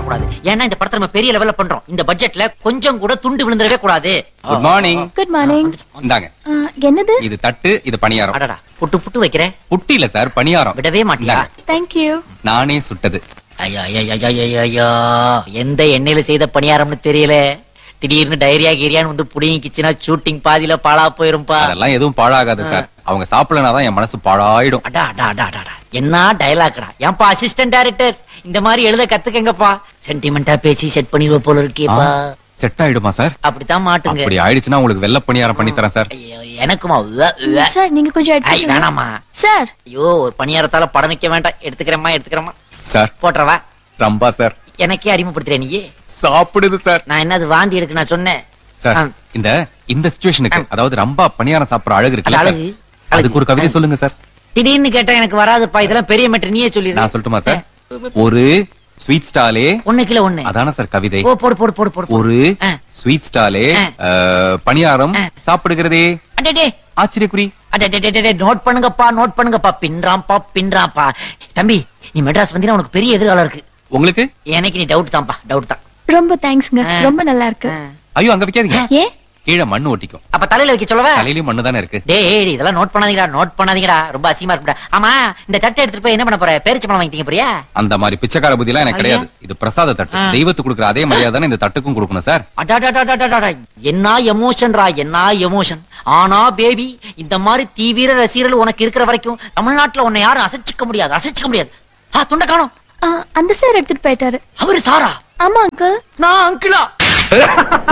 கூடாது ஏன்னா இந்த படத்தை நம்ம பெரிய லெவல்ல பண்றோம் இந்த பட்ஜெட்ல கொஞ்சம் கூட துண்டு விழுந்துடவே கூடாது குட் மார்னிங் குட் மார்னிங் இந்தாங்க என்னது இது தட்டு இது பணியாரம் அடடா புட்டு புட்டு வைக்கிறேன் புட்டி இல்ல சார் பணியாரம் விடவே மாட்டியா இந்தாங்க. தேங்க்யூ நானே சுட்டது ஐயோ ஐயோ ஐயோ, ஐயோ ஐயோ, ஐயோ எந்த எண்ணெயில செய்த பணியாரம்னு தெரியல திடீர்னு டைரியா கீரியான்னு வந்து புடிங்கிச்சுன்னா ஷூட்டிங் பாதியில பாழா போயிரும்பா அதெல்லாம் எதுவும் பாழாகாது சார் அவங்க சாப்பிடலனாதான் என் மனசு பாழாயிடும் அடா அடா அடா அடா, அடா என்ன டயலாக்டா ஏன்பா அசிஸ்டன்ட் டைரக்டர்ஸ் இந்த மாதிரி எழுத கத்துக்கங்கப்பா சென்டிமெண்டா பேசி செட் பண்ணிடுவ போல இருக்கேப்பா செட் ஆயிடுமா சார் அப்படித்தான் மாட்டுங்க அப்படி ஆயிடுச்சுன்னா உங்களுக்கு வெள்ளை பணியாரம் பண்ணி தரேன் சார் ஐயோ, எனக்குமா உவ்வ, உவ்வ. சார் நீங்க கொஞ்சம் ஐ, எடுத்துக்கோங்க வேணாமா சார் ஐயோ ஒரு பணியாரத்தால படம் வைக்க வேண்டாம் எடுத்துக்கிறேம்மா எடுத்துக்கிறேம்மா சார் போட்டுறவா ரம்பா சார் எனக்கே அறிமுகப்படுத்துறேன் நீயே சாப்பிடுது சார் நான் என்னது வாந்தி இருக்கு நான் சொன்னேன் சார் ஆ. இந்த இந்த சிச்சுவேஷனுக்கு அதாவது ரம்பா பணியாரம் சாப்பிடுற அழகு இருக்குல்ல அது சார் அழகு, அதுக்கு ஒரு கவிதை அழகு. சொல்லுங்க சார் திடீர்னு கேட்டா எனக்கு வராதுப்பா இதெல்லாம் பெரிய மெட்ரு நீயே சொல்லிடு நான் சொல்லட்டுமா சார் ஒரு ஸ்வீட் ஸ்டாலே ஒண்ணு கிலோ ஒண்ணு அதான சார் கவிதை ஓ போடு போடு போடு போடு ஒரு ஆ. ஸ்வீட் ஸ்டாலே ஆ. அஹ், பணியாரம் ஆ. சாப்பிடுகிறதே அடடே ஆச்சரியக்குறி அடடே நோட் பண்ணுங்கப்பா நோட் பண்ணுங்கப்பா பின்றாம்பா பின்றாம்பா தம்பி நீ மெட்ராஸ் வந்தீங்கன்னா உனக்கு பெரிய எதிர்காலம் இருக்கு உங்களுக்கு எனக்கு நீ டவுட் தான்ப்பா டவுட் தான் ரொம்ப தேங்க்ஸ்ங்க ஆ. ரொம்ப நல்லா இருக்கு ஆ. ஐயோ அங்க வைக்காதீங்க ஏ கீழே மண்ணு ஒட்டிக்கும் அப்ப தலையில வைக்க சொல்லவா தலையிலயும் மண்ணு தானே இருக்கு டேய் இதெல்லாம் நோட் பண்ணாதீங்கடா நோட் பண்ணாதீங்கடா ரொம்ப அசிங்கமா இருக்குடா ஆமா இந்த தட்டை எடுத்துட்டு போய் என்ன பண்ண போற பேரிச்சம்பழம் வாங்கிட்டீங்க போறியா அந்த மாதிரி பிச்சைக்கார புத்தி எல்லாம் எனக்கு ஐயா. கிடையாது இது பிரசாத தட்டு ஆ. தெய்வத்துக்கு கொடுக்குற அதே மரியாதை தானே இந்த தட்டுக்கும் கொடுக்கணும் சார் அடாடாடாடாடாடா. என்ன எமோஷன்ரா என்ன எமோஷன் ஆனா பேபி இந்த மாதிரி தீவிர ரசிகர்கள் உனக்கு இருக்கிற வரைக்கும் தமிழ்நாட்டுல உன்னை யாரும் அசைச்சிக்க முடியாது அசைச்சிக்க முடியாது ஆ துண்ட காணோம் ஆ, அந்த சார் எடுத்துட்டு போயிட்டாரு அவரு சாரா ஆமா அங்கிள் நான் அங்கிளா